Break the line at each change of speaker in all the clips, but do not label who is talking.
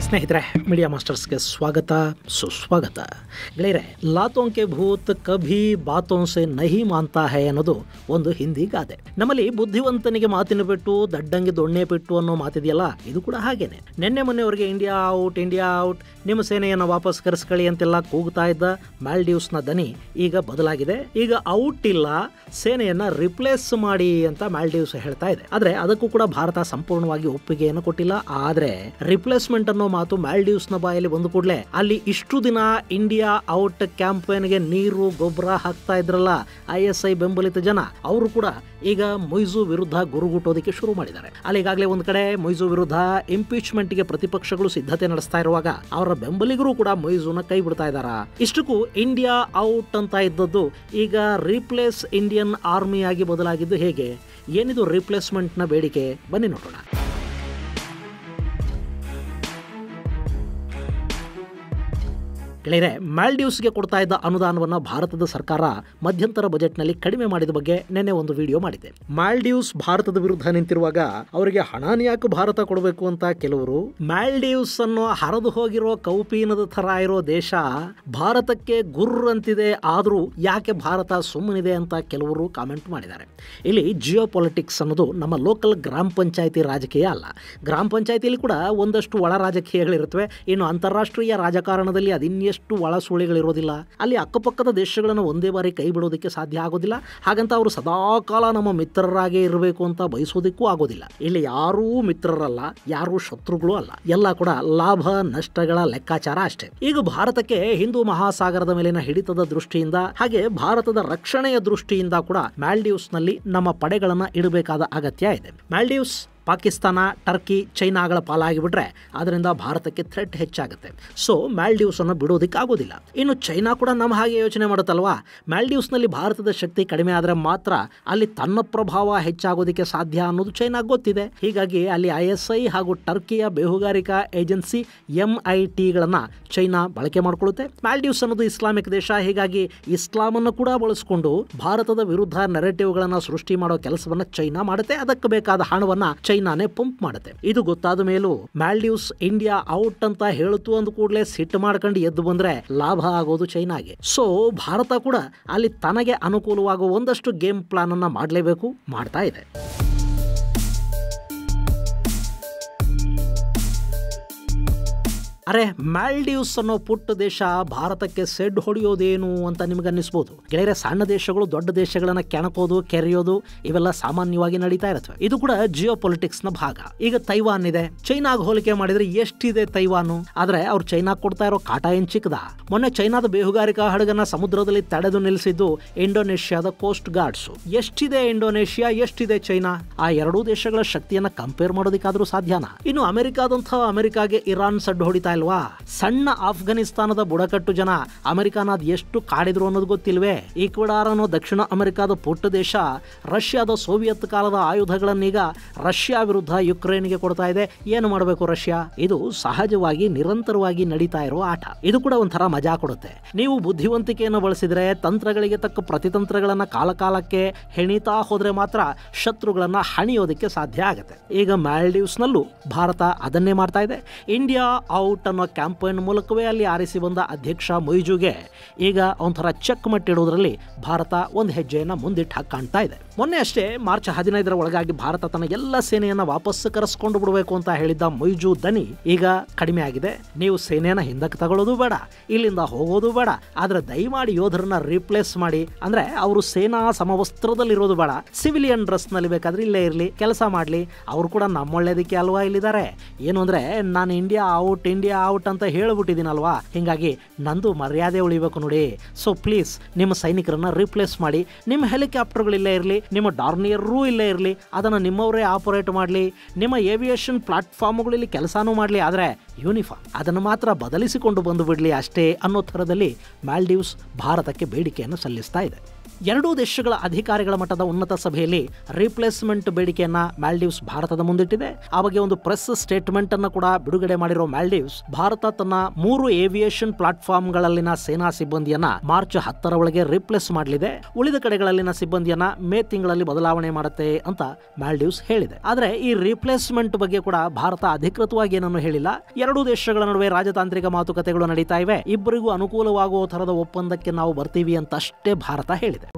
ಸ್ನೇಹಿತರೆ ಮೀಡಿಯಾ ಮಾಸ್ಟರ್ಸ್ಗೆ ಸ್ವಾಗತ ಸುಸ್ವಾಗತ ಗೆಳೆಯರೆ ಲಾತೋಂ ಕೆ ಭೂತ್ ಕಭಿ ಬಾತೋಂ ಸೆ ನಹಿ ಮಾನ್ತಾ ಹೈ ಅನ್ನೋದು ಒಂದು ಹಿಂದಿ ಗಾದೆ ನಮ್ಮಲ್ಲಿ ಬುದ್ಧಿವಂತನಿಗೆ ಮಾತಿನ ಬಿಟ್ಟು ದಡ್ಡಂಗೆ ದೊಣ್ಣೆ ಬಿಟ್ಟು ಅನ್ನೋ ಮಾತಿದೆಯಲ್ಲ ಇದು ಕೂಡ ಹಾಗೇನೆ ನಿನ್ನೆ ಮೊನ್ನೆವರೆಗೆ ಇಂಡಿಯಾ ಔಟ್ ಇಂಡಿಯಾ ಔಟ್ ನಿಮ್ಮ ಸೇನೆಯನ್ನು ವಾಪಸ್ ಕರೆಸ್ಕೊಳ್ಳಿ ಅಂತೆಲ್ಲ ಕೂಗ್ತಾ ಇದ್ದ ಮಾಲ್ಡೀವ್ಸ್ನ ದನಿ ಈಗ ಬದಲಾಗಿದೆ ಈಗ ಔಟ್ ಇಲ್ಲ ಸೇನೆಯನ್ನ ರಿಪ್ಲೇಸ್ ಮಾಡಿ ಅಂತ ಮಾಲ್ಡೀವ್ಸ್ ಹೇಳ್ತಾ ಇದೆ ಆದ್ರೆ ಅದಕ್ಕೂ ಕೂಡ ಭಾರತ ಸಂಪೂರ್ಣವಾಗಿ ಒಪ್ಪಿಗೆಯನ್ನು ಕೊಟ್ಟಿಲ್ಲ ಆದ್ರೆ ರಿಪ್ಲೇಸ್ಮೆಂಟ್ ಅನ್ನೋ ಮಾತು ಮಾಲ್ಡೀವ್ಸ್ ನ ಬಾಯಲ್ಲಿ ಬಂದ ಕೂಡಲೇ ಅಲ್ಲಿ ಇಷ್ಟು ದಿನ ಇಂಡಿಯಾ ಔಟ್ ಕ್ಯಾಂಪೇನ್ಗೆ ನೀರು ಗೊಬ್ಬರ ಹಾಕ್ತಾ ಇದ್ರಲ್ಲ ಐ ಎಸ್ ಐ ಬೆಂಬಲಿತ ಜನ ಅವರು ಕೂಡ ಈಗ ಮೊಯ್ಜು ವಿರುದ್ಧ ಗುರುಗುಟ್ಟೋದಕ್ಕೆ ಶುರು ಮಾಡಿದ್ದಾರೆ ಅಲ್ಲಿ ಈಗಾಗಲೇ ಒಂದ್ ಕಡೆ ಮೊಯ್ಜು ವಿರುದ್ಧ ಇಂಪೀಚ್ಮೆಂಟ್ ಗೆ ಪ್ರತಿಪಕ್ಷಗಳು ಸಿದ್ಧತೆ ನಡೆಸ್ತಾ ಇರುವಾಗ ಅವರ ಬೆಂಬಲಿಗರು ಕೂಡ ಮೊಯ್ಜುನ ಕೈ ಬಿಡ್ತಾ ಇದ್ದಾರ ಇಷ್ಟಕ್ಕೂ ಇಂಡಿಯಾ ಔಟ್ ಅಂತ ಇದ್ದದ್ದು ಈಗ ರೀಪ್ಲೇಸ್ ಇಂಡಿಯನ್ ಆರ್ಮಿ ಆಗಿ ಬದಲಾಗಿದ್ದು ಹೇಗೆ ಏನಿದು ರಿಪ್ಲೇಸ್ಮೆಂಟ್ನ ಬೇಡಿಕೆ ಬನ್ನಿ ನೋಡೋಣ ಗೆಳೆಯರೆ ಮಾಲ್ಡೀವ್ಸ್ಗೆ ಕೊಡ್ತಾ ಇದ್ದ ಅನುದಾನವನ್ನು ಭಾರತದ ಸರ್ಕಾರ ಮಧ್ಯಂತರ ಬಜೆಟ್ನಲ್ಲಿ ಕಡಿಮೆ ಮಾಡಿದ ಬಗ್ಗೆ ನಿನ್ನೆ ಒಂದು ವಿಡಿಯೋ ಮಾಡಿದೆ ಮಾಲ್ಡೀವ್ಸ್ ಭಾರತದ ವಿರುದ್ಧ ನಿಂತಿರುವಾಗ ಅವರಿಗೆ ಹಣಾನ್ ಯಾಕೆ ಭಾರತ ಕೊಡಬೇಕು ಅಂತ ಕೆಲವರು ಮಾಲ್ಡೀವ್ಸ್ ಅನ್ನೋ ಹರಿದು ಹೋಗಿರೋ ಕೌಪೀನದ ಥರ ಇರೋ ದೇಶ ಭಾರತಕ್ಕೆ ಗುರ್ರ್ ಅಂತಿದೆ ಆದರೂ ಯಾಕೆ ಭಾರತ ಸುಮ್ಮನಿದೆ ಅಂತ ಕೆಲವರು ಕಾಮೆಂಟ್ ಮಾಡಿದ್ದಾರೆ ಇಲ್ಲಿ ಜಿಯೋ ಪೊಲಿಟಿಕ್ಸ್ ಅನ್ನೋದು ನಮ್ಮ ಲೋಕಲ್ ಗ್ರಾಮ ಪಂಚಾಯತಿ ರಾಜಕೀಯ ಅಲ್ಲ ಗ್ರಾಮ ಪಂಚಾಯತಿಯಲ್ಲಿ ಕೂಡ ಒಂದಷ್ಟು ಒಳ ರಾಜಕೀಯಗಳಿರುತ್ತವೆ ಇನ್ನು ಅಂತಾರಾಷ್ಟ್ರೀಯ ರಾಜಕಾರಣದಲ್ಲಿ ಅದಿನ್ನೆಷ್ಟು ಒಳ ಸುಳಿಗಳಿರೋದಿಲ್ಲ ಅಲ್ಲಿ ಅಕ್ಕಪಕ್ಕದ ದೇಶಗಳನ್ನು ಒಂದೇ ಬಾರಿ ಕೈ ಬಿಡೋದಕ್ಕೆ ಸಾಧ್ಯ ಆಗೋದಿಲ್ಲ ಹಾಗಂತ ಅವರು ಸದಾಕಾಲ ನಮ್ಮ ಮಿತ್ರರಾಗೇ ಇರಬೇಕು ಅಂತ ಬಯಸೋದಕ್ಕೂ ಆಗೋದಿಲ್ಲ ಇಲ್ಲಿ ಯಾರೂ ಮಿತ್ರರಲ್ಲ ಯಾರೂ ಶತ್ರುಗಳು ಅಲ್ಲ ಎಲ್ಲ ಕೂಡ ಲಾಭ ನಷ್ಟಗಳ ಲೆಕ್ಕಾಚಾರ ಅಷ್ಟೇ ಈಗ ಭಾರತಕ್ಕೆ ಹಿಂದೂ ಮಹಾಸಾಗರದ ಮೇಲಿನ ಹಿಡಿತದ ದೃಷ್ಟಿಯಿಂದ ಹಾಗೆ ಭಾರತದ ರಕ್ಷಣೆಯ ದೃಷ್ಟಿಯಿಂದ ಕೂಡ ಮಾಲ್ಡೀವ್ಸ್ ನಲ್ಲಿ ನಮ್ಮ ಪಡೆಗಳನ್ನ ಇಡಬೇಕಾದ ಅಗತ್ಯ ಇದೆ ಮಾಲ್ಡೀವ್ಸ್ ಪಾಕಿಸ್ತಾನ ಟರ್ಕಿ ಚೈನಾಗಳ ಪಾಲಾಗಿಬಿಟ್ರೆ ಅದರಿಂದ ಭಾರತಕ್ಕೆ ಥ್ರೆಟ್ ಹೆಚ್ಚಾಗುತ್ತೆ ಸೊ ಮಾಲ್ಡೀವ್ಸನ್ನು ಬಿಡೋದಕ್ಕೆ ಆಗೋದಿಲ್ಲ ಇನ್ನು ಚೈನಾ ಕೂಡ ನಮ್ಮ ಹಾಗೆ ಯೋಚನೆ ಮಾಡುತ್ತಲ್ವಾ ಮಾಲ್ಡೀವ್ಸ್ನಲ್ಲಿ ಭಾರತದ ಶಕ್ತಿ ಕಡಿಮೆ ಆದರೆ ಮಾತ್ರ ಅಲ್ಲಿ ತನ್ನ ಪ್ರಭಾವ ಹೆಚ್ಚಾಗೋದಕ್ಕೆ ಸಾಧ್ಯ ಅನ್ನೋದು ಚೈನಾ ಗೊತ್ತಿದೆ ಹೀಗಾಗಿ ಅಲ್ಲಿ ಐ ಎಸ್ ಐ ಹಾಗೂ ಟರ್ಕಿಯ ಬೇಹುಗಾರಿಕಾ ಏಜೆನ್ಸಿ ಎಂ ಐ ಟಿಗಳನ್ನು ಚೈನಾ ಬಳಕೆ ಮಾಡಿಕೊಳ್ಳುತ್ತೆ ಮಾಲ್ಡೀವ್ಸ್ ಅನ್ನೋದು ಇಸ್ಲಾಮಿಕ್ ದೇಶ ಹೀಗಾಗಿ ಇಸ್ಲಾಮನ್ನು ಕೂಡ ಬಳಸಿಕೊಂಡು ಭಾರತದ ವಿರುದ್ಧ ನೆರೆಟಿವ್ಗಳನ್ನು ಸೃಷ್ಟಿ ಮಾಡೋ ಕೆಲಸವನ್ನ ಚೈನಾ ಮಾಡುತ್ತೆ ಅದಕ್ಕೆ ಬೇಕಾದ ಹಣವನ್ನ ಚೈನಾನೇ ಪಂಪ್ ಮಾಡುತ್ತೆ ಇದು ಗೊತ್ತಾದ ಮೇಲೂ ಮಾಲ್ಡೀವ್ಸ್ ಇಂಡಿಯಾ ಔಟ್ ಅಂತ ಹೇಳುತ್ತು ಅಂದ ಕೂಡಲೇ ಸಿಟ್ಟು ಮಾಡ್ಕೊಂಡು ಎದ್ದು ಬಂದ್ರೆ ಲಾಭ ಆಗೋದು ಚೈನಾಗೆ ಸೊ ಭಾರತ ಕೂಡ ಅಲ್ಲಿ ತನಗೆ ಅನುಕೂಲವಾಗುವ ಒಂದಷ್ಟು ಗೇಮ್ ಪ್ಲಾನ್ ಅನ್ನ ಮಾಡಲೇಬೇಕು ಮಾಡ್ತಾ ಇದೆ ಅರೆ ಮಾಲ್ಡೀವ್ಸ್ ಅನ್ನೋ ಪುಟ್ಟ ದೇಶ ಭಾರತಕ್ಕೆ ಸೆಡ್ ಹೊಡೆಯೋದೇನು ಅಂತ ನಿಮ್ಗೆ ಅನ್ನಿಸ್ಬೋದು ಗೆಳೆಯರೆ ಸಣ್ಣ ದೇಶಗಳು ದೊಡ್ಡ ದೇಶಗಳನ್ನ ಕೆಣಕೋದು ಕೆರೆಯೋದು ಇವೆಲ್ಲ ಸಾಮಾನ್ಯವಾಗಿ ನಡೀತಾ ಇರುತ್ತವೆ ಇದು ಕೂಡ ಜಿಯೋ ಪೊಲಿಟಿಕ್ಸ್ ನ ಭಾಗ ಈಗ ತೈವಾನ್ ಇದೆ ಚೈನಾಗ್ ಹೋಲಿಕೆ ಮಾಡಿದ್ರೆ ಎಷ್ಟಿದೆ ತೈವಾನು ಆದ್ರೆ ಅವ್ರು ಚೈನಾ ಕೊಡ್ತಾ ಇರೋ ಕಾಟ ಏನ್ ಚಿಕ್ಕದ ಮೊನ್ನೆ ಚೈನಾದ ಬೇಹುಗಾರಿಕಾ ಹಡಗನ್ನ ಸಮುದ್ರದಲ್ಲಿ ತಡೆದು ನಿಲ್ಲಿಸಿದ್ದು ಇಂಡೋನೇಷ್ಯಾದ ಕೋಸ್ಟ್ ಗಾರ್ಡ್ಸ್ ಎಷ್ಟಿದೆ ಇಂಡೋನೇಷ್ಯಾ ಎಷ್ಟಿದೆ ಚೈನಾ ಆ ಎರಡೂ ದೇಶಗಳ ಶಕ್ತಿಯನ್ನ ಕಂಪೇರ್ ಮಾಡೋದಕ್ಕಾದ್ರೂ ಸಾಧ್ಯನಾ ಇನ್ನು ಅಮೆರಿಕಾದಂಥ ಅಮೆರಿಕಾಗೆ ಇರಾನ್ ಸಡ್ಡು ಹೊಡಿತಾ ಇಲ್ವಾ ಸಣ್ಣ ಆಫ್ಘನಿಸ್ತಾನದ ಬುಡಕಟ್ಟು ಜನ ಅಮೆರಿಕಾನ ಅದ್ ಎಷ್ಟು ಕಾಡಿದ್ರು ಅನ್ನೋದು ಗೊತ್ತಿಲ್ವೇ ಈಕ್ವಡಾರ್ ಅನ್ನೋ ದಕ್ಷಿಣ ಅಮೆರಿಕಾದ ಪುಟ್ಟ ದೇಶ ರಷ್ಯಾದ ಸೋವಿಯತ್ ಕಾಲದ ಆಯುಧಗಳನ್ನೀಗ ರಷ್ಯಾ ವಿರುದ್ಧ ಯುಕ್ರೇನ್ಗೆ ಕೊಡ್ತಾ ಇದೆ ಏನು ಮಾಡಬೇಕು ರಷ್ಯಾ ಇದು ಸಹಜವಾಗಿ ನಿರಂತರವಾಗಿ ನಡೀತಾ ಇರೋ ಆಟ ಇದು ಕೂಡ ಒಂಥರ ಮಜಾ ಕೊಡುತ್ತೆ ನೀವು ಬುದ್ಧಿವಂತಿಕೆಯನ್ನು ಬಳಸಿದ್ರೆ ತಂತ್ರಗಳಿಗೆ ತಕ್ಕ ಪ್ರತಿತಂತ್ರಗಳನ್ನ ಕಾಲಕಾಲಕ್ಕೆ ಹೆಣಿತಾ ಹೋದ್ರೆ ಮಾತ್ರ ಶತ್ರುಗಳನ್ನ ಹಣಿಯೋದಕ್ಕೆ ಸಾಧ್ಯ ಆಗುತ್ತೆ ಈಗ ಮಾಲ್ಡೀವ್ಸ್ ನಲ್ಲೂ ಭಾರತ ಅದನ್ನೇ ಮಾಡ್ತಾ ಇದೆ ಇಂಡಿಯಾ ಔಟ್ ಅನ್ನೋ ಕ್ಯಾಂಪೇನ್ ಮೂಲಕವೇ ಅಲ್ಲಿ ಆರಿಸಿ ಬಂದ ಅಧ್ಯಕ್ಷ ಮೊಯ್ಜುಗೆ ಈಗ ಒಂಥರ ಚೆಕ್ ಮಟ್ಟಿಡುವುದರಲ್ಲಿ ಭಾರತ ಒಂದು ಹೆಜ್ಜೆಯನ್ನು ಮುಂದಿಟ್ಟು ಹಾಕಿ ಕಾಣ್ತಾ ಇದೆ ಮೊನ್ನೆ ಅಷ್ಟೇ ಮಾರ್ಚ್ ಹದಿನೈದರ ಒಳಗಾಗಿ ಭಾರತ ತನ್ನ ಎಲ್ಲ ಸೇನೆಯನ್ನ ವಾಪಸ್ ಕರೆಸ್ಕೊಂಡು ಬಿಡಬೇಕು ಅಂತ ಹೇಳಿದ್ದ ಮೊಯ್ಜು ದನಿ ಈಗ ಕಡಿಮೆ ಆಗಿದೆ ನೀವು ಸೇನೆಯನ್ನ ಹಿಂದಕ್ಕೆ ತಗೊಳ್ಳೋದು ಬೇಡ ಇಲ್ಲಿಂದ ಹೋಗೋದು ಬೇಡ ಆದ್ರೆ ದಯಮಾಡಿ ಯೋಧರನ್ನ ರಿಪ್ಲೇಸ್ ಮಾಡಿ ಅಂದ್ರೆ ಅವರು ಸೇನಾ ಸಮವಸ್ತ್ರದಲ್ಲಿರೋದು ಬೇಡ ಸಿವಿಲಿಯನ್ ಡ್ರೆಸ್ ನಲ್ಲಿ ಬೇಕಾದ್ರೆ ಇಲ್ಲೇ ಇರಲಿ ಕೆಲಸ ಮಾಡಲಿ ಅವರು ಕೂಡ ನಮ್ಮೊಳ್ಳೇದಕ್ಕೆ ಅಲ್ವಾ ಇಲ್ಲಿದ್ದಾರೆ ಏನು ಅಂದ್ರೆ ನಾನು ಇಂಡಿಯಾ ಔಟ್ ಇಂಡಿಯಾ ಔಟ್ ಅಂತ ಹೇಳ್ಬಿಟ್ಟಿದ್ದೀನಲ್ವಾ ಹಿಂಗಾಗಿ ನಂದು ಮರ್ಯಾದೆ ಉಳಿಬೇಕು ನೋಡಿ ಸೊ ಪ್ಲೀಸ್ ನಿಮ್ಮ ಸೈನಿಕರನ್ನ ರಿಪ್ಲೇಸ್ ಮಾಡಿ ನಿಮ್ಮ ಹೆಲಿಕಾಪ್ಟರ್ಗಳು ಇಲ್ಲೇ ಇರಲಿ ನಿಮ್ಮ ಡಾರ್ನಿಯರ್ರೂ ಇಲ್ಲೇ ಇರಲಿ ಅದನ್ನು ನಿಮ್ಮವರೇ ಆಪರೇಟ್ ಮಾಡಲಿ ನಿಮ್ಮ ಏವಿಯೇಷನ್ ಪ್ಲಾಟ್ಫಾರ್ಮ್ಗಳಲ್ಲಿ ಕೆಲಸನೂ ಮಾಡಲಿ ಆದರೆ ಯೂನಿಫಾರ್ಮ್ ಅದನ್ನು ಮಾತ್ರ ಬದಲಿಸಿಕೊಂಡು ಬಂದು ಬಿಡಲಿ ಅಷ್ಟೇ ಅನ್ನೋ ಥರದಲ್ಲಿ ಮಾಲ್ಡೀವ್ಸ್ ಭಾರತಕ್ಕೆ ಬೇಡಿಕೆಯನ್ನು ಸಲ್ಲಿಸ್ತಾ ಇದೆ ಎರಡೂ ದೇಶಗಳ ಅಧಿಕಾರಿಗಳ ಮಟ್ಟದ ಉನ್ನತ ಸಭೆಯಲ್ಲಿ ರಿಪ್ಲೇಸ್ಮೆಂಟ್ ಬೇಡಿಕೆಯನ್ನ ಮಾಲ್ಡೀವ್ಸ್ ಭಾರತದ ಮುಂದಿಟ್ಟಿದೆ ಆ ಬಗ್ಗೆ ಒಂದು ಪ್ರೆಸ್ ಸ್ಟೇಟ್ಮೆಂಟ್ ಅನ್ನು ಕೂಡ ಬಿಡುಗಡೆ ಮಾಡಿರೋ ಮಾಲ್ಡೀವ್ಸ್ ಭಾರತ ತನ್ನ ಮೂರು ಏವಿಯೇಷನ್ ಪ್ಲಾಟ್ಫಾರ್ಮ್ಗಳಲ್ಲಿನ ಸೇನಾ ಸಿಬ್ಬಂದಿಯನ್ನ ಮಾರ್ಚ್ ಹತ್ತರ ಒಳಗೆ ರಿಪ್ಲೇಸ್ ಮಾಡಲಿದೆ ಉಳಿದ ಕಡೆಗಳಲ್ಲಿನ ಸಿಬ್ಬಂದಿಯನ್ನ ಮೇ ತಿಂಗಳಲ್ಲಿ ಬದಲಾವಣೆ ಮಾಡುತ್ತೆ ಅಂತ ಮಾಲ್ಡೀವ್ಸ್ ಹೇಳಿದೆ ಆದ್ರೆ ಈ ರಿಪ್ಲೇಸ್ಮೆಂಟ್ ಬಗ್ಗೆ ಕೂಡ ಭಾರತ ಅಧಿಕೃತವಾಗಿ ಏನನ್ನು ಹೇಳಿಲ್ಲ ಎರಡೂ ದೇಶಗಳ ನಡುವೆ ರಾಜತಾಂತ್ರಿಕ ಮಾತುಕತೆಗಳು ನಡೀತಾ ಇವೆ ಇಬ್ಬರಿಗೂ ಅನುಕೂಲವಾಗುವ ತರದ ಒಪ್ಪಂದಕ್ಕೆ ನಾವು ಬರ್ತೀವಿ ಅಂತ ಅಷ್ಟೇ ಭಾರತ ಹೇಳಿದೆ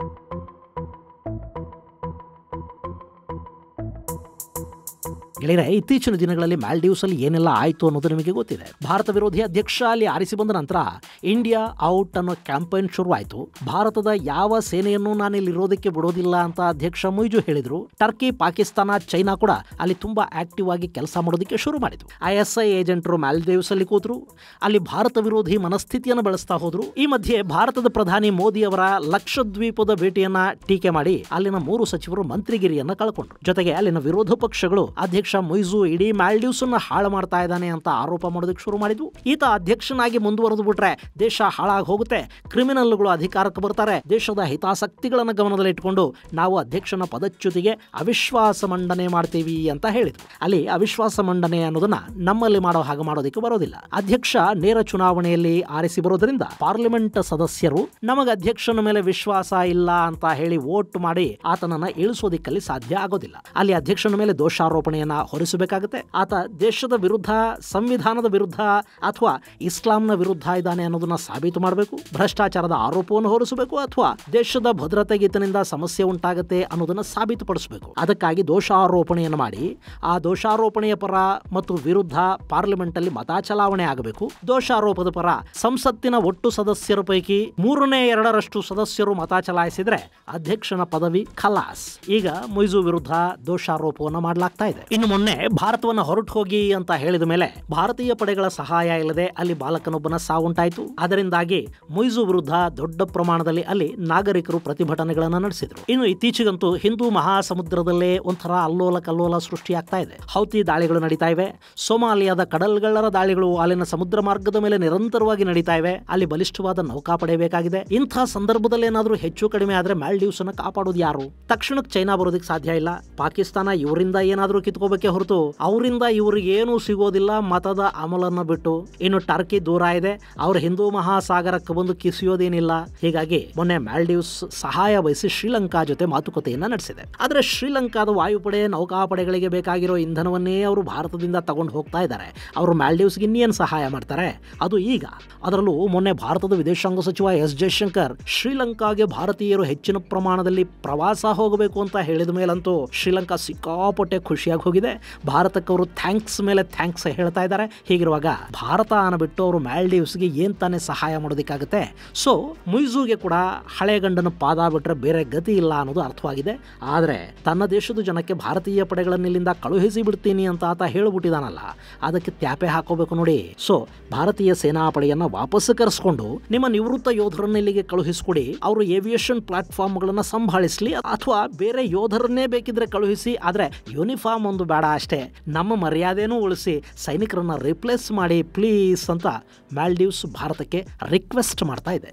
ಗೆಳೆಯರೆ ಇತ್ತೀಚಿನ ದಿನಗಳಲ್ಲಿ ಮಾಲ್ಡೀವ್ಸ್ ಅಲ್ಲಿ ಏನೆಲ್ಲ ಆಯಿತು ಅನ್ನೋದು ನಿಮಗೆ ಗೊತ್ತಿದೆ ಭಾರತ ವಿರೋಧಿ ಅಧ್ಯಕ್ಷ ಅಲ್ಲಿ ಆರಿಸಿ ಬಂದ ನಂತರ ಇಂಡಿಯಾ ಔಟ್ ಅನ್ನೋ ಕ್ಯಾಂಪೇನ್ ಶುರುವಾಯಿತು ಭಾರತದ ಯಾವ ಸೇನೆಯನ್ನು ನಾನು ಇಲ್ಲಿ ಇರೋದಕ್ಕೆ ಬಿಡೋದಿಲ್ಲ ಅಂತ ಅಧ್ಯಕ್ಷ ಮುಯ್ಜು ಹೇಳಿದ್ರು ಟರ್ಕಿ ಪಾಕಿಸ್ತಾನ ಚೈನಾ ಕೂಡ ಅಲ್ಲಿ ತುಂಬಾ ಆಕ್ಟಿವ್ ಆಗಿ ಕೆಲಸ ಮಾಡೋದಕ್ಕೆ ಶುರು ಮಾಡಿದ್ರು ಐ ಎಸ್ ಐ ಏಜೆಂಟರು ಮಾಲ್ಡೀವ್ಸ್ ಅಲ್ಲಿ ಕೂತರು ಅಲ್ಲಿ ಭಾರತ ವಿರೋಧಿ ಮನಸ್ಥಿತಿಯನ್ನು ಬೆಳೆಸ್ತಾ ಹೋದ್ರು ಈ ಮಧ್ಯೆ ಭಾರತದ ಪ್ರಧಾನಿ ಮೋದಿ ಅವರ ಲಕ್ಷದ್ವೀಪದ ಭೇಟಿಯನ್ನ ಟೀಕೆ ಮಾಡಿ ಅಲ್ಲಿನ ಮೂರು ಸಚಿವರು ಮಂತ್ರಿಗಿರಿಯನ್ನ ಕಳ್ಕೊಂಡ್ರು ಜೊತೆಗೆ ಅಲ್ಲಿನ ವಿರೋಧ ಪಕ್ಷಗಳು ಅಧ್ಯಕ್ಷ ಮೊಯ್ಸು ಇಡೀ ಮಾಲ್ಡೀವ್ಸ್ ಅನ್ನ ಹಾಳು ಮಾಡ್ತಾ ಇದ್ದಾನೆ ಅಂತ ಆರೋಪ ಮಾಡೋದಕ್ಕೆ ಶುರು ಮಾಡಿದ್ವು ಈತ ಅಧ್ಯಕ್ಷನಾಗಿ ಮುಂದುವರೆದು ಬಿಟ್ರೆ ದೇಶ ಹಾಳಾಗಿ ಹೋಗುತ್ತೆ ಕ್ರಿಮಿನಲ್ಗಳು ಅಧಿಕಾರಕ್ಕೆ ಬರ್ತಾರೆ ದೇಶದ ಹಿತಾಸಕ್ತಿಗಳನ್ನು ಗಮನದಲ್ಲಿಟ್ಟುಕೊಂಡು ನಾವು ಅಧ್ಯಕ್ಷನ ಪದಚ್ಯುತಿಗೆ ಅವಿಶ್ವಾಸ ಮಂಡನೆ ಮಾಡ್ತೀವಿ ಅಂತ ಹೇಳಿದ್ರು ಅಲ್ಲಿ ಅವಿಶ್ವಾಸ ಮಂಡನೆ ಅನ್ನೋದನ್ನ ನಮ್ಮಲ್ಲಿ ಮಾಡೋ ಹಾಗೆ ಮಾಡೋದಕ್ಕೆ ಬರೋದಿಲ್ಲ ಅಧ್ಯಕ್ಷ ನೇರ ಚುನಾವಣೆಯಲ್ಲಿ ಆರಿಸಿ ಬರೋದ್ರಿಂದ ಪಾರ್ಲಿಮೆಂಟ್ ಸದಸ್ಯರು ನಮಗೆ ಅಧ್ಯಕ್ಷನ ಮೇಲೆ ವಿಶ್ವಾಸ ಇಲ್ಲ ಅಂತ ಹೇಳಿ ವೋಟ್ ಮಾಡಿ ಆತನನ್ನ ಇಳಿಸೋದಿಕ್ಕಲ್ಲಿ ಸಾಧ್ಯ ಆಗೋದಿಲ್ಲ ಅಲ್ಲಿ ಅಧ್ಯಕ್ಷನ ಮೇಲೆ ದೋಷಾರೋಪಣೆಯನ್ನ ಹೊರಿಸಬೇಕಾಗುತ್ತೆ ಆತ ದೇಶದ ವಿರುದ್ಧ ಸಂವಿಧಾನದ ವಿರುದ್ಧ ಅಥವಾ ಇಸ್ಲಾಂನ ವಿರುದ್ಧ ಇದ್ದಾನೆ ಅನ್ನೋದನ್ನ ಸಾಬೀತು ಮಾಡಬೇಕು ಭ್ರಷ್ಟಾಚಾರದ ಆರೋಪವನ್ನು ಹೊರಿಸಬೇಕು ಅಥವಾ ದೇಶದ ಭದ್ರತೆಗೆ ಈತನಿಂದ ಸಮಸ್ಯೆ ಉಂಟಾಗುತ್ತೆ ಅನ್ನೋದನ್ನ ಸಾಬೀತುಪಡಿಸಬೇಕು ಅದಕ್ಕಾಗಿ ದೋಷಾರೋಪಣೆಯನ್ನು ಮಾಡಿ ಆ ದೋಷಾರೋಪಣೆಯ ಪರ ಮತ್ತು ವಿರುದ್ಧ ಪಾರ್ಲಿಮೆಂಟ್ ಅಲ್ಲಿ ಮತ ಚಲಾವಣೆ ಆಗಬೇಕು ದೋಷಾರೋಪದ ಪರ ಸಂಸತ್ತಿನ ಒಟ್ಟು ಸದಸ್ಯರ ಪೈಕಿ ಮೂರನೇ ಎರಡರಷ್ಟು ಸದಸ್ಯರು ಮತ ಚಲಾಯಿಸಿದ್ರೆ ಅಧ್ಯಕ್ಷನ ಪದವಿ ಖಲಾಸ್ ಈಗ ಮೊಯ್ಸು ವಿರುದ್ಧ ದೋಷಾರೋಪವನ್ನು ಮಾಡಲಾಗ್ತಾ ಇದೆ ಇನ್ನು ಮೊನ್ನೆ ಭಾರತವನ್ನ ಹೊರಟು ಹೋಗಿ ಅಂತ ಹೇಳಿದ ಮೇಲೆ ಭಾರತೀಯ ಪಡೆಗಳ ಸಹಾಯ ಇಲ್ಲದೆ ಅಲ್ಲಿ ಬಾಲಕನೊಬ್ಬನ ಸಾವುಂಟಾಯಿತು ಅದರಿಂದಾಗಿ ಮೊಯ್ಸು ವಿರುದ್ಧ ದೊಡ್ಡ ಪ್ರಮಾಣದಲ್ಲಿ ಅಲ್ಲಿ ನಾಗರಿಕರು ಪ್ರತಿಭಟನೆಗಳನ್ನು ನಡೆಸಿದ್ರು ಇನ್ನು ಇತ್ತೀಚೆಗಂತೂ ಹಿಂದೂ ಮಹಾಸಮುದ್ರದಲ್ಲೇ ಒಂಥರ ಅಲ್ಲೋಲ ಕಲ್ಲೋಲ ಸೃಷ್ಟಿಯಾಗ್ತಾ ಇದೆ ಹೌತಿ ದಾಳಿಗಳು ನಡೀತಾ ಇವೆ ಸೋಮಾಲಿಯಾದ ಕಡಲ್ಗಳ್ಳರ ದಾಳಿಗಳು ಅಲ್ಲಿನ ಸಮುದ್ರ ಮಾರ್ಗದ ಮೇಲೆ ನಿರಂತರವಾಗಿ ನಡೀತಾ ಇವೆ ಅಲ್ಲಿ ಬಲಿಷ್ಠವಾದ ನೌಕಾಪಡೆ ಬೇಕಾಗಿದೆ ಇಂಥ ಸಂದರ್ಭದಲ್ಲಿ ಏನಾದರೂ ಹೆಚ್ಚು ಕಡಿಮೆ ಆದ್ರೆ ಮಾಲ್ಡೀವ್ಸ್ ಅನ್ನ ಕಾಪಾಡೋದು ಯಾರು ತಕ್ಷಣಕ್ಕೆ ಚೈನಾ ಬರೋದಕ್ಕೆ ಸಾಧ್ಯ ಇಲ್ಲ ಪಾಕಿಸ್ತಾನ ಇವರಿಂದ ಏನಾದರೂ ಕಿತ್ಕೋಬೇಕೆ ಹೊರತು ಅವರಿಂದ ಇವ್ರಿಗೆ ಏನೂ ಸಿಗೋದಿಲ್ಲ ಮತದ ಅಮಲನ್ನ ಬಿಟ್ಟು ಇನ್ನು ಟರ್ಕಿ ದೂರ ಇದೆ ಅವ್ರ ಹಿಂದೂ ಮಹಾಸಾಗರಕ್ಕೆ ಬಂದು ಕಿಸಿಯೋದೇನಿಲ್ಲ ಹೀಗಾಗಿ ಮೊನ್ನೆ ಮಾಲ್ಡೀವ್ಸ್ ಸಹಾಯ ವಹಿಸಿ ಶ್ರೀಲಂಕಾ ಜೊತೆ ಮಾತುಕತೆಯನ್ನ ನಡೆಸಿದೆ ಆದ್ರೆ ಶ್ರೀಲಂಕಾದ ವಾಯುಪಡೆ ನೌಕಾಪಡೆಗಳಿಗೆ ಬೇಕಾಗಿರೋ ಇಂಧನವನ್ನೇ ಅವರು ಭಾರತದಿಂದ ತಗೊಂಡು ಹೋಗ್ತಾ ಇದ್ದಾರೆ ಅವರು ಮಾಲ್ಡೀವ್ಸ್ಗೆ ಇನ್ನೇನು ಸಹಾಯ ಮಾಡ್ತಾರೆ ಅದು ಈಗ ಅದರಲ್ಲೂ ಮೊನ್ನೆ ಭಾರತದ ವಿದೇಶಾಂಗ ಸಚಿವ ಎಸ್ ಜಯಶಂಕರ್ ಶ್ರೀಲಂಕಾಗೆ ಭಾರತೀಯರು ಹೆಚ್ಚಿನ ಪ್ರಮಾಣದಲ್ಲಿ ಪ್ರವಾಸ ಹೋಗಬೇಕು ಅಂತ ಹೇಳಿದ ಮೇಲಂತೂ ಶ್ರೀಲಂಕಾ ಸಿಕ್ಕಾಪಟ್ಟೆ ಖುಷಿಯಾಗಿ ಹೋಗಿದೆ ಭಾರತಕ್ಕೆ ಅವರು ಥ್ಯಾಂಕ್ಸ್ ಮೇಲೆ ಥ್ಯಾಂಕ್ಸ್ ಹೇಳ್ತಾ ಇದ್ದಾರೆ ಹೀಗಿರುವಾಗ ಭಾರತ ಅನ್ನಬಿಟ್ಟು ಅವರು ಮಾಲ್ಡೀವ್ಸ್ಗೆ ಏನ್ ತಾನೇ ಸಹಾಯ ಮಾಡೋದಕ್ಕಾಗುತ್ತೆ ಸೊ ಮುಯ್ಜುಗೆ ಕೂಡ ಹಳೆ ಗಂಡನ ಪಾದ ಬಿಟ್ರೆ ಬೇರೆ ಗತಿ ಇಲ್ಲ ಅನ್ನೋದು ಅರ್ಥವಾಗಿದೆ ಆದರೆ ತನ್ನ ದೇಶದ ಜನಕ್ಕೆ ಭಾರತೀಯ ಪಡೆಗಳನ್ನು ಇಲ್ಲಿಂದ ಕಳುಹಿಸಿ ಬಿಡ್ತೀನಿ ಅಂತ ಆತ ಹೇಳ್ಬಿಟ್ಟಿದಾನಲ್ಲ ಅದಕ್ಕೆ ತ್ಯಾಪೆ ಹಾಕೋಬೇಕು ನೋಡಿ ಸೊ ಭಾರತೀಯ ಸೇನಾಪಡೆಯನ್ನ ವಾಪಸ್ ಕರೆಸ್ಕೊಂಡು ನಿಮ್ಮ ನಿವೃತ್ತ ಯೋಧರನ್ನ ಇಲ್ಲಿಗೆ ಕಳುಹಿಸ್ಕೊಡಿ ಅವರು ಏವಿಯೇಷನ್ ಪ್ಲಾಟ್ಫಾರ್ಮ್ಗಳನ್ನ ಸಂಭಾಳಿಸ್ಲಿ ಅಥವಾ ಬೇರೆ ಯೋಧರನ್ನೇ ಬೇಕಿದ್ರೆ ಕಳುಹಿಸಿ ಆದ್ರೆ ಯೂನಿಫಾರ್ಮ್ ಒಂದು ಬೇಡ ಅಷ್ಟೇ ನಮ್ಮ ಮರ್ಯಾದೆನೂ ಉಳಿಸಿ ಸೈನಿಕರನ್ನ ರಿಪ್ಲೇಸ್ ಮಾಡಿ ಪ್ಲೀಸ್ ಅಂತ ಮಾಲ್ಡೀವ್ಸ್ ಭಾರತಕ್ಕೆ ರಿಕ್ವೆಸ್ಟ್ ಮಾಡ್ತಾ ಇದೆ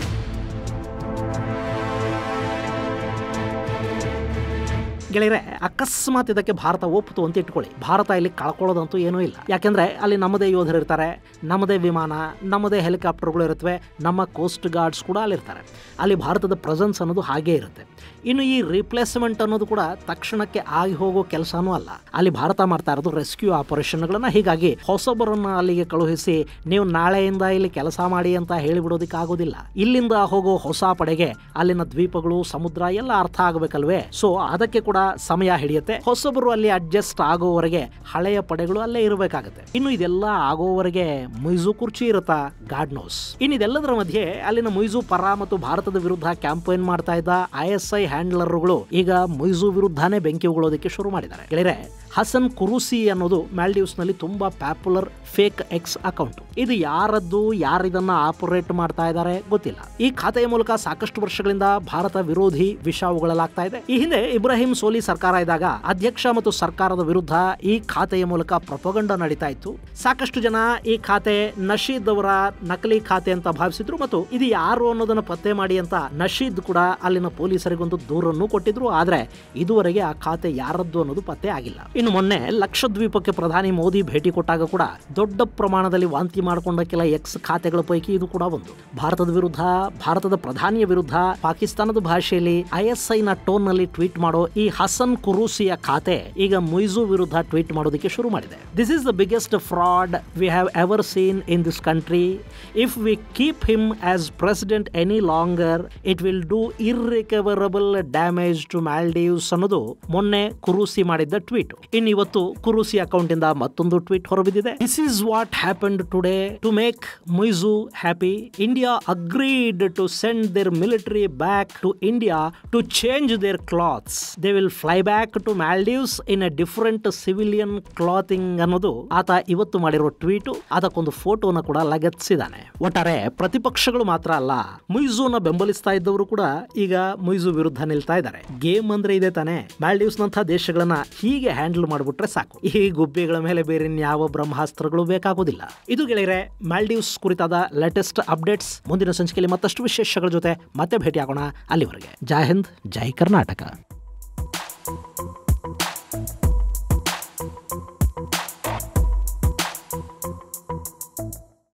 ಗೆಳೆಯರೆ ಅಕಸ್ಮಾತ್ ಇದಕ್ಕೆ ಭಾರತ ಒಪ್ಪಿತು ಅಂತ ಇಟ್ಕೊಳ್ಳಿ ಭಾರತ ಇಲ್ಲಿ ಕಳ್ಕೊಳ್ಳೋದಂತೂ ಏನೂ ಇಲ್ಲ ಯಾಕೆಂದ್ರೆ ಅಲ್ಲಿ ನಮ್ಮದೇ ಯೋಧರು ಇರ್ತಾರೆ ನಮ್ಮದೇ ವಿಮಾನ ನಮ್ಮದೇ ಹೆಲಿಕಾಪ್ಟರ್ಗಳು ಇರುತ್ತವೆ ನಮ್ಮ ಕೋಸ್ಟ್ ಗಾರ್ಡ್ಸ್ ಕೂಡ ಅಲ್ಲಿರ್ತಾರೆ ಅಲ್ಲಿ ಭಾರತದ ಪ್ರೆಸೆನ್ಸ್ ಅನ್ನೋದು ಹಾಗೇ ಇರುತ್ತೆ ಇನ್ನು ಈ ರಿಪ್ಲೇಸ್ಮೆಂಟ್ ಅನ್ನೋದು ಕೂಡ ತಕ್ಷಣಕ್ಕೆ ಆಗಿ ಹೋಗೋ ಕೆಲಸನೂ ಅಲ್ಲ ಅಲ್ಲಿ ಭಾರತ ಮಾಡ್ತಾ ಇರೋದು ರೆಸ್ಕ್ಯೂ ಆಪರೇಷನ್ಗಳನ್ನ ಹೀಗಾಗಿ ಹೊಸಬರನ್ನ ಅಲ್ಲಿಗೆ ಕಳುಹಿಸಿ ನೀವು ನಾಳೆಯಿಂದ ಇಲ್ಲಿ ಕೆಲಸ ಮಾಡಿ ಅಂತ ಹೇಳಿಬಿಡೋದಕ್ಕೆ ಆಗೋದಿಲ್ಲ ಇಲ್ಲಿಂದ ಹೋಗೋ ಹೊಸ ಪಡೆಗೆ ಅಲ್ಲಿನ ದ್ವೀಪಗಳು ಸಮುದ್ರ ಎಲ್ಲ ಅರ್ಥ ಆಗಬೇಕಲ್ವೇ ಸೊ ಅದಕ್ಕೆ ಕೂಡ ಸಮಯ ಹಿಡಿಯುತ್ತೆ ಹೊಸಬರು ಅಲ್ಲಿ ಅಡ್ಜಸ್ಟ್ ಆಗೋವರೆಗೆ ಹಳೆಯ ಪಡೆಗಳು ಅಲ್ಲೇ ಇರಬೇಕಾಗುತ್ತೆ ಇನ್ನು ಇದೆಲ್ಲ ಆಗೋವರೆಗೆ ಮುಯ್ಸು ಕುರ್ಚಿ ಇರುತ್ತಾ ಗಾಡ್ ನೋಸ್ ಇನ್ನು ಇದೆಲ್ಲದರ ಮಧ್ಯೆ ಅಲ್ಲಿನ ಮುಯ್ಸು ಪರ ಮತ್ತು ಭಾರತದ ವಿರುದ್ಧ ಕ್ಯಾಂಪೇನ್ ಮಾಡ್ತಾ ಇದ್ದ ಐ ಎಸ್ ಐ ಹ್ಯಾಂಡ್ಲರ್ಗಳು ಈಗ ಮುಯ್ಸು ವಿರುದ್ಧನೇ ಬೆಂಕಿ ಉಗುಳೋದಕ್ಕೆ ಶುರು ಮಾಡಿದ್ದಾರೆ ಗೆಳೆಯರೆ ಹಸನ್ ಕುರುಸಿ ಅನ್ನೋದು ಮಾಲ್ಡೀವ್ಸ್ ನಲ್ಲಿ ತುಂಬಾ ಪಾಪ್ಯುಲರ್ ಫೇಕ್ ಎಕ್ಸ್ ಅಕೌಂಟ್ ಇದು ಯಾರದ್ದು ಯಾರಿದನ್ನ ಆಪರೇಟ್ ಮಾಡ್ತಾ ಇದ್ದಾರೆ ಗೊತ್ತಿಲ್ಲ ಈ ಖಾತೆಯ ಮೂಲಕ ಸಾಕಷ್ಟು ವರ್ಷಗಳಿಂದ ಭಾರತ ವಿರೋಧಿ ವಿಷ ಉಗಳಲಾಗ್ತಾ ಇದೆ ಈ ಹಿಂದೆ ಇಬ್ರಾಹಿಂ ಸೋಲಿ ಓಲಿ ಸರ್ಕಾರ ಇದ್ದಾಗ ಅಧ್ಯಕ್ಷ ಮತ್ತು ಸರ್ಕಾರದ ವಿರುದ್ಧ ಈ ಖಾತೆಯ ಮೂಲಕ ಪ್ರಪಗಂಡ ನಡೀತಾ ಇತ್ತು ಸಾಕಷ್ಟು ಜನ ಈ ಖಾತೆ ನಶೀದ್ ಅವರ ನಕಲಿ ಖಾತೆ ಅಂತ ಭಾವಿಸಿದ್ರು ಮತ್ತು ಇದು ಯಾರು ಅನ್ನೋದನ್ನ ಪತ್ತೆ ಮಾಡಿ ಅಂತ ನಶೀದ್ ಕೂಡ ಅಲ್ಲಿನ ಪೊಲೀಸರಿಗೊಂದು ದೂರನ್ನು ಕೊಟ್ಟಿದ್ರು ಆದ್ರೆ ಇದುವರೆಗೆ ಆ ಖಾತೆ ಯಾರದ್ದು ಅನ್ನೋದು ಪತ್ತೆ ಆಗಿಲ್ಲ ಇನ್ನು ಮೊನ್ನೆ ಲಕ್ಷದ್ವೀಪಕ್ಕೆ ಪ್ರಧಾನಿ ಮೋದಿ ಭೇಟಿ ಕೊಟ್ಟಾಗ ಕೂಡ ದೊಡ್ಡ ಪ್ರಮಾಣದಲ್ಲಿ ವಾಂತಿ ಮಾಡಿಕೊಂಡ ಕೆಲ ಎಕ್ಸ್ ಖಾತೆಗಳ ಪೈಕಿ ಇದು ಕೂಡ ಒಂದು ಭಾರತದ ವಿರುದ್ಧ ಭಾರತದ ಪ್ರಧಾನಿಯ ವಿರುದ್ಧ ಪಾಕಿಸ್ತಾನದ ಭಾಷೆಯಲ್ಲಿ ಐಎಸ್ಐ ನ ಟೋನ್ ನಲ್ಲಿ ಟ್ವೀಟ್ ಮಾಡೋ ಈ ಹಸನ್ ಕುರೂಸಿಯ ಖಾತೆ ಈಗ ಮುಯ್ಜು ವಿರುದ್ಧ ಟ್ವೀಟ್ ಮಾಡೋದಕ್ಕೆ ಶುರು ಮಾಡಿದೆ this is the biggest fraud we have ever seen in this country if we keep him as president any longer it will do irrecoverable damage to Maldives ಅನ್ನೋದು ಮೊನ್ನೆ ಕುರೂಸಿ ಮಾಡಿದ್ದ ಟ್ವೀಟ್ ಇನ್ನು ಇವತ್ತು ಕುರೂಸಿ ಅಕೌಂಟ್ ಇಂದ ಮತ್ತೊಂದು ಟ್ವೀಟ್ ಹೊರಬಿದ್ದಿದೆ this is what happened today to make Muizzu happy India agreed to send their military back to India to change their clothes they will fly back to Maldives in a different civilian clothing ಅನ್ನೋದು ಆತ ಇವತ್ತು ಮಾಡಿರೋ tweet ಅದಕ್ಕೊಂದು ಫೋಟೋನ ಕೂಡ ಲಗತ್ತಿಸಿದಾನೆ ಒಟ್ಟಾರೆ ಪ್ರತಿಪಕ್ಷಗಳು ಮಾತ್ರ ಅಲ್ಲ ಮುಯ್ಜುನ ಬೆಂಬಲಿಸ್ತಾ ಇದ್ದವರು ಕೂಡ ಈಗ ಮುಯ್ಜು ವಿರುದ್ಧ ನಿಲ್ತಾ ಇದ್ದಾರೆ ಗೇಮ್ ಅಂದ್ರೆ ಇದೆ ತಾನೆ ಮಾಲ್ಡೀವ್ಸ್ ನಂತಹ ದೇಶಗಳನ್ನ ಹೀಗೆ ಹ್ಯಾಂಡಲ್ ಮಾಡ್ಬಿಟ್ರೆ ಸಾಕು ಈ ಗುಬ್ಬಿಗಳ ಮೇಲೆ ಬೇರೆ ಯಾವ ಬ್ರಹ್ಮಾಸ್ತ್ರಗಳು ಬೇಕಾಗೋದಿಲ್ಲ ಇದು ಗೆಳೆಯರೆ ಮಾಲ್ಡೀವ್ಸ್ ಕುರಿತಾದ ಲೇಟೆಸ್ಟ್ ಅಪ್ಡೇಟ್ಸ್ ಮುಂದಿನ ಸಂಚಿಕೆಯಲ್ಲಿ ಮತ್ತಷ್ಟು ವಿಶೇಷಗಳ ಜೊತೆ ಮತ್ತೆ ಭೇಟಿಯಾಗೋಣ ಅಲ್ಲಿವರೆಗೆ ಜೈ ಹಿಂದ್ ಜೈ ಕರ್ನಾಟಕ